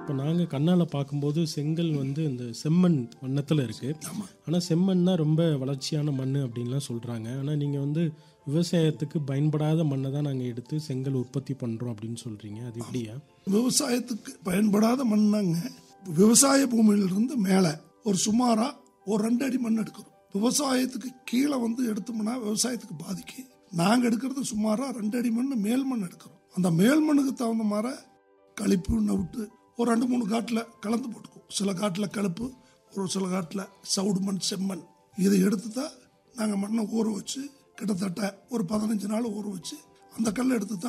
இப்போ நாங்கள் கண்ணால் பார்க்கும்போது செங்கல் வந்து இந்த செம்மண் வண்ணத்தில் இருக்குது ஆனால் செம்மண் தான் ரொம்ப வளர்ச்சியான மண் அப்படின்லாம் சொல்கிறாங்க ஆனால் நீங்கள் வந்து விவசாயத்துக்கு பயன்படாத மண்ணை தான் நாங்கள் எடுத்து செங்கல் உற்பத்தி பண்ணுறோம் அப்படின்னு சொல்கிறீங்க அது எப்படியா விவசாயத்துக்கு பயன்படாத மண்ணாங்க விவசாய பூமியிலிருந்து மேலே ஒரு சுமாரா ஒரு ரெண்டு அடி மண் எடுக்கிறோம் விவசாயத்துக்கு கீழே வந்து எடுத்தோம்னா விவசாயத்துக்கு பாதிக்கு நாங்கள் எடுக்கிறது சுமாரா ரெண்டு அடி மண் மேல் மண் எடுக்கிறோம் அந்த மேல் மண்ணுக்கு தகுந்த மாதிரி களிப்பு நவுட்டு ஒரு ரெண்டு மூணு காட்டில் கலந்து போட்டுக்குவோம் சில காட்டில் கழுப்பு ஒரு சில காட்டில் சவுடு மண் செம்மண் இதை எடுத்து தான் நாங்கள் மண்ணை ஊற வச்சு கிட்டத்தட்ட ஒரு பதினஞ்சு நாள் ஊற வச்சு அந்த கல்லை எடுத்து தான்